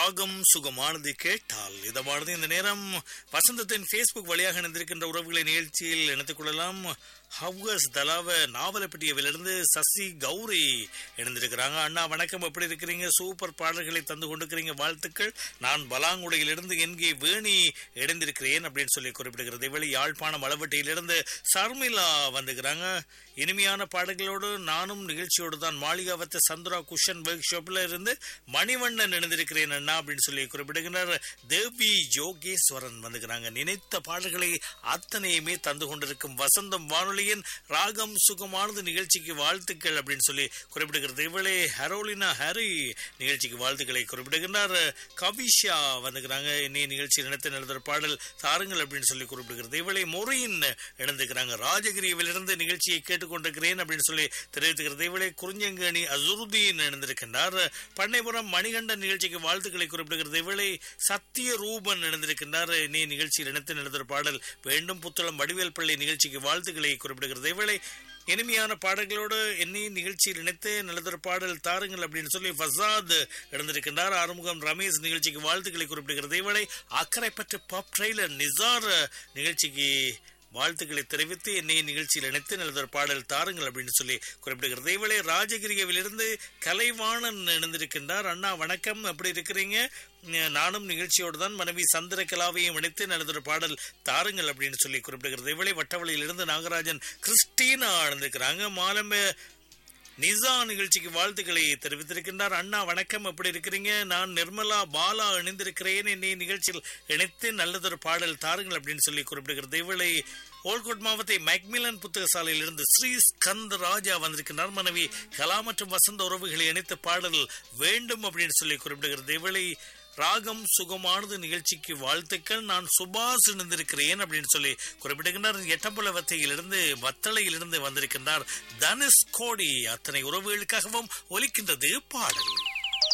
ராகம் சுகமானது கேட்டால் இதமானது இந்த நேரம் வசந்தத்தின் ஃபேஸ்புக் வழியாக இணைந்திருக்கின்ற உறவுகளை நிகழ்ச்சியில் இணைத்துக் கொள்ளலாம் ஹவ்வஸ் தலாவ நாவலப்பட்டியவிலிருந்து சசி கௌரி இணைந்திருக்கிறாங்க அண்ணா வணக்கம் எப்படி இருக்கிறீங்க சூப்பர் பாடல்களை தந்து கொண்டிருக்கிறீங்க வாழ்த்துக்கள் நான் பலாங்குடையிலிருந்து என்கே வேணி இணைந்திருக்கிறேன் அப்படின்னு சொல்லி குறிப்பிடுகிறது இவளி யாழ்ப்பாணம் அளவட்டியிலிருந்து சர்மிளா வந்துக்கிறாங்க இனிமையான பாடல்களோடு நானும் நிகழ்ச்சியோடு தான் மாளிகாவத்த சந்திரா குஷன் ஒர்க் ஷாப்ல இருந்து மணிவண்ணன் இணைந்திருக்கிறேன் அண்ணா அப்படின்னு சொல்லி குறிப்பிடுகிறார் தேவி யோகேஸ்வரன் வந்துக்கிறாங்க நினைத்த பாடல்களை அத்தனையுமே தந்து கொண்டிருக்கும் வசந்தம் வானொலியின் ராகம் சுகமானது நிகழ்ச்சிக்கு வாழ்த்துக்கள் அப்படின்னு சொல்லி குறிப்பிடுகிறது இவளே ஹரோலினா ஹரி நிகழ்ச்சிக்கு வாழ்த்துக்களை குறிப்பிடுகின்றார் கவிஷா வந்துக்கிறாங்க இன்னைய நிகழ்ச்சி நினைத்து நடத்துகிற பாடல் தாருங்கள் அப்படின்னு சொல்லி குறிப்பிடுகிறது இவளை மொரியின் இணைந்துக்கிறாங்க ராஜகிரியிலிருந்து நிகழ்ச்சியை கேட்டுக்கொண்டிருக்கிறேன் அப்படின்னு சொல்லி தெரிவித்துக்கிறது இவளை குறிஞ்சங்கணி அசுருதீன் இணைந்திருக்கின்றார் பண்ணைபுரம் மணிகண்டன் நிகழ்ச்சிக்கு வாழ்த்துக்களை குறிப்பிடுகிறது இவளை சத்திய ரூபன் இணைந்திருக்கின்றார் இன்னைய நிகழ்ச்சியில் இணைத்து நடத்துகிற பாடல் வேண்டும் புத்தளம் வடிவேல் பள்ளி நிகழ்ச்சிக்கு வாழ்த்துக்களை குறிப்பிடுகிறது இவளை இனிமையான பாடல்களோடு என்னை நிகழ்ச்சியில் இணைத்து நல்லதொரு பாடல் தாருங்கள் அப்படின்னு சொல்லி ஃபசாத் இழந்திருக்கின்றார் ஆறுமுகம் ரமேஷ் நிகழ்ச்சிக்கு வாழ்த்துக்களை குறிப்பிடுகிறது இவளை அக்கறைப்பற்ற பாப் ட்ரெய்லர் நிசார் நிகழ்ச்சிக்கு வாழ்த்துக்களை தெரிவித்து என்னை நிகழ்ச்சியில் இணைத்து நல்லதொரு பாடல் தாருங்கள் அப்படின்னு சொல்லி குறிப்பிடுகிறது இவளை ராஜகிரியவிலிருந்து கலைவாணன் இணைந்திருக்கின்றார் அண்ணா வணக்கம் எப்படி இருக்கிறீங்க நானும் நிகழ்ச்சியோடு தான் மனைவி சந்திரகலாவையும் இணைத்து நல்லதொரு பாடல் தாருங்கள் அப்படின்னு சொல்லி குறிப்பிடுகிறது இவளை வட்டவழியிலிருந்து நாகராஜன் கிறிஸ்டீனா இணைந்திருக்கிறாங்க மாலம்பே நிசா நிகழ்ச்சிக்கு வாழ்த்துக்களை தெரிவித்திருக்கின்றார் அண்ணா வணக்கம் எப்படி இருக்கிறீங்க நான் நிர்மலா பாலா இணைந்திருக்கிறேன் என்னை நிகழ்ச்சியில் இணைத்து நல்லதொரு பாடல் தாருங்கள் அப்படின்னு சொல்லி குறிப்பிடுகிறது இவளை ஓல்கோட் மாவட்டத்தை மைக்மிலன் புத்தக சாலையிலிருந்து ஸ்ரீ ஸ்கந்த ராஜா வந்திருக்கிறார் மனைவி கலா மற்றும் வசந்த உறவுகளை இணைத்த பாடல் வேண்டும் அப்படின்னு சொல்லி குறிப்பிடுகிறது இவளை ராகம் சுகமானது நிகழ்ச்சிக்கு வாழ்த்துக்கள் நான் சுபாஷ் இணைந்திருக்கிறேன் அப்படின்னு சொல்லி குறிப்பிடுகின்றார் எட்டம்பல வத்தையிலிருந்து வத்தளையிலிருந்து வந்திருக்கின்றார் தனுஷ் கோடி அத்தனை உறவுகளுக்காகவும் ஒலிக்கின்றது பாடல்